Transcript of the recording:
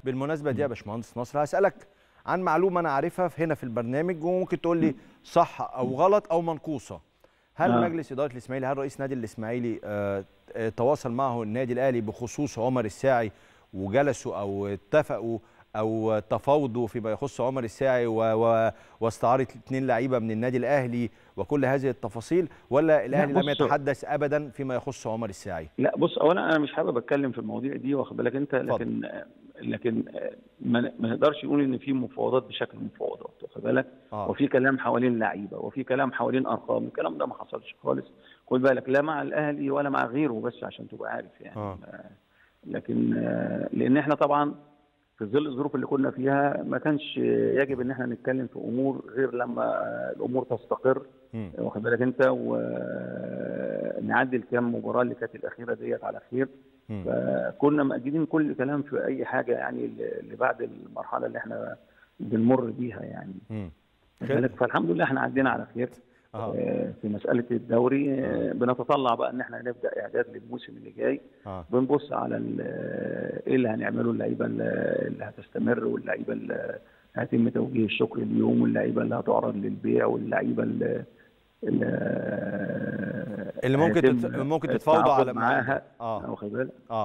بالمناسبه دي يا باشمهندس نصر هسالك عن معلومه انا عارفها في- هنا في البرنامج وممكن تقول لي صح او غلط او منقوصه هل آه. مجلس اداره الاسماعيلي هل رئيس نادي الاسماعيلي آه، آه، تواصل معه النادي الاهلي بخصوص عمر الساعي وجلسوا او اتفقوا او تفاوضوا فيما يخص عمر الساعي و... و... واستعاره اثنين لعيبه من النادي الاهلي وكل هذه التفاصيل ولا الاهلي لم بص- يتحدث ابدا فيما يخص عمر الساعي لا بص اولا انا مش حابب اتكلم في المواضيع دي واخد بالك انت اتفضل. لكن لكن ما ما نقدرش نقول ان في مفاوضات بشكل مفاوضات واخد بالك اه وفي كلام حوالين لعيبه وفي كلام حوالين ارقام الكلام ده ما حصلش خالص خد بالك لا مع الاهلي ولا مع غيره بس عشان تبقى عارف يعني آه. لكن آه، لان احنا طبعا في ظل الظروف اللي كنا فيها ما كانش يجب ان احنا نتكلم في امور غير لما آه، الامور تستقر مم. واخد بالك انت ونعدي الكام مباراه اللي كانت الاخيره ديت على خير مم. فكنا مأجلين كل كلام في اي حاجه يعني اللي بعد المرحله اللي احنا بنمر بيها يعني مم. واخد بالك؟ فالحمد لله احنا عدينا على خير اه آه، في مساله الدوري آه، بنتطلع بقى ان احنا نبدا اعداد للموسم اللي جاي اه بنبص على ال- ايه اللي هنعمله اللعيبه اللي اللي هتستمر واللعيبه اللي هيتم توجيه الشكر اليوم واللعيبه اللي هتعرض للبيع واللعيبه اللي اللي, اللي ممكن هيتم تت... ممكن تتفاوضوا التعاقد على معاها اه واخد بالك اه